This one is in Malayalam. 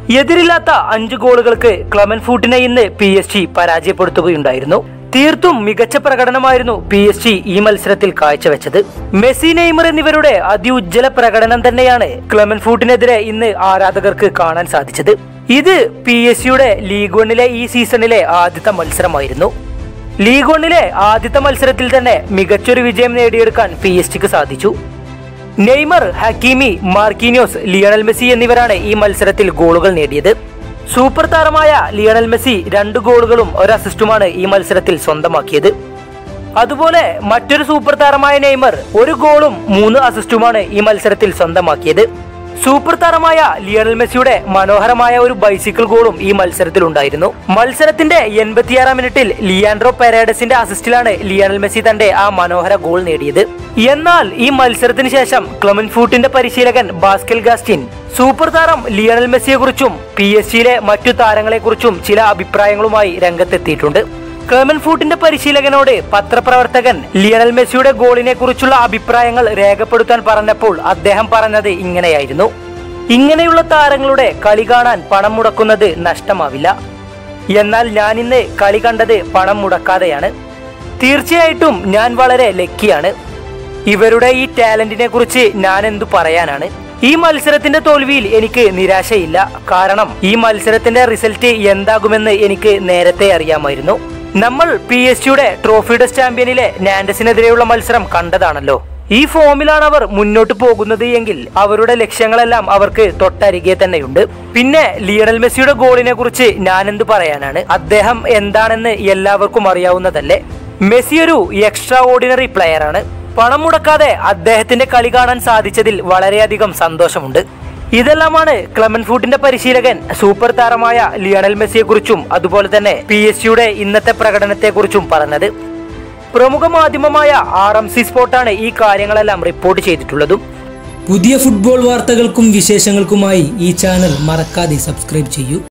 എതിരില്ലാത്ത അഞ്ച് ഗോളുകൾക്ക് ക്ലമൻ ഫൂട്ടിനെ ഇന്ന് പി എസ് ജി പരാജയപ്പെടുത്തുകയുണ്ടായിരുന്നു തീർത്തും മികച്ച പ്രകടനമായിരുന്നു പി എസ് ജി ഈ മത്സരത്തിൽ കാഴ്ചവെച്ചത് മെസ്സി നെയ്മർ എന്നിവരുടെ അതിഉജ്ജ്വല പ്രകടനം തന്നെയാണ് ക്ലമൻ ഫൂട്ടിനെതിരെ ഇന്ന് ആരാധകർക്ക് കാണാൻ സാധിച്ചത് ഇത് പി എസ് സിയുടെ ലീഗ് വണ്ണിലെ ഈ സീസണിലെ ആദ്യത്തെ മത്സരമായിരുന്നു ലീഗ് വണ്ണിലെ ആദ്യത്തെ മത്സരത്തിൽ തന്നെ മികച്ചൊരു വിജയം നേടിയെടുക്കാൻ പി എസ് ജിക്ക് സാധിച്ചു Neymar Hakimi Marquinhos Lionel Messi എന്നിവരാണ് ഈ മത്സരത്തിൽ ഗോളുകൾ നേടിയത് സൂപ്പർ താരമായ ലിയണൽ മെസ്സി രണ്ട് ഗോളുകളും ഒരു അസിസ്റ്റുമാണ് ഈ മത്സരത്തിൽ സ്വന്തമാക്കിയത് അതുപോലെ മറ്റൊരു സൂപ്പർ താരമായ നെയ്മർ ഒരു ഗോളും മൂന്ന് അസിസ്റ്റുമാണ് ഈ മത്സരത്തിൽ സ്വന്തമാക്കിയത് സൂപ്പർ താരമായ ലിയണൽ മെസ്സിയുടെ മനോഹരമായ ഒരു ബൈസിക്കിൾ ഗോളും ഈ മത്സരത്തിൽ ഉണ്ടായിരുന്നു മത്സരത്തിന്റെ എൺപത്തിയാറാം മിനിറ്റിൽ ലിയാൻഡ്രോ പെരേഡസിന്റെ അസിസ്റ്റിലാണ് ലിയണൽ മെസ്സി തന്റെ ആ മനോഹര ഗോൾ നേടിയത് എന്നാൽ ഈ മത്സരത്തിന് ശേഷം ക്ലമൻ ഫൂട്ടിന്റെ പരിശീലകൻ ബാസ്കൽ ഗാസ്റ്റിൻ സൂപ്പർ താരം ലിയണൽ മെസ്സിയെ കുറിച്ചും പി എസ് ജിയിലെ മറ്റു താരങ്ങളെക്കുറിച്ചും ചില അഭിപ്രായങ്ങളുമായി രംഗത്തെത്തിയിട്ടുണ്ട് ക്ലമൻ ഫൂട്ടിന്റെ പരിശീലകനോട് പത്രപ്രവർത്തകൻ ലിയണൽ മെസ്സിയുടെ ഗോളിനെ കുറിച്ചുള്ള അഭിപ്രായങ്ങൾ രേഖപ്പെടുത്താൻ പറഞ്ഞപ്പോൾ അദ്ദേഹം പറഞ്ഞത് ഇങ്ങനെയായിരുന്നു ഇങ്ങനെയുള്ള താരങ്ങളുടെ കളി കാണാൻ പണം മുടക്കുന്നത് നഷ്ടമാവില്ല എന്നാൽ ഞാൻ ഇന്ന് കളി കണ്ടത് പണം മുടക്കാതെയാണ് തീർച്ചയായിട്ടും ഞാൻ വളരെ ലക്കിയാണ് ഇവരുടെ ഈ ടാലന്റിനെ കുറിച്ച് ഞാൻ എന്തു പറയാനാണ് ഈ മത്സരത്തിന്റെ തോൽവിയിൽ എനിക്ക് നിരാശയില്ല കാരണം ഈ മത്സരത്തിന്റെ റിസൾട്ട് എന്താകുമെന്ന് എനിക്ക് നേരത്തെ അറിയാമായിരുന്നു നമ്മൾ പി എസ് ജിയുടെ ട്രോഫിയുടെ ചാമ്പ്യനിലെ നാൻഡസിനെതിരെയുള്ള മത്സരം കണ്ടതാണല്ലോ ഈ ഫോമിലാണ് അവർ മുന്നോട്ട് പോകുന്നത് എങ്കിൽ അവരുടെ ലക്ഷ്യങ്ങളെല്ലാം അവർക്ക് തൊട്ടരികെ തന്നെയുണ്ട് പിന്നെ ലിയണൽ മെസ്സിയുടെ ഗോളിനെ കുറിച്ച് ഞാൻ എന്ത് പറയാനാണ് അദ്ദേഹം എന്താണെന്ന് എല്ലാവർക്കും അറിയാവുന്നതല്ലേ മെസ്സി ഒരു എക്സ്ട്രാ ഓർഡിനറി പ്ലെയർ ആണ് പണം മുടക്കാതെ അദ്ദേഹത്തിന്റെ കളി കാണാൻ സാധിച്ചതിൽ വളരെയധികം സന്തോഷമുണ്ട് ഇതെല്ലാമാണ് ക്ലമൻ ഫൂട്ടിന്റെ പരിശീലകൻ സൂപ്പർ താരമായ ലിയണൽ മെസ്സിയെ കുറിച്ചും അതുപോലെ തന്നെ പി എസ് ജിയുടെ ഇന്നത്തെ പ്രകടനത്തെ കുറിച്ചും പറഞ്ഞത് പ്രമുഖ മാധ്യമമായ ആർ എം സി സ്പോർട്ടാണ് ഈ കാര്യങ്ങളെല്ലാം റിപ്പോർട്ട് ചെയ്തിട്ടുള്ളതും പുതിയ ഫുട്ബോൾ വാർത്തകൾക്കും വിശേഷങ്ങൾക്കുമായി ഈ ചാനൽ മറക്കാതെ സബ്സ്ക്രൈബ് ചെയ്യൂ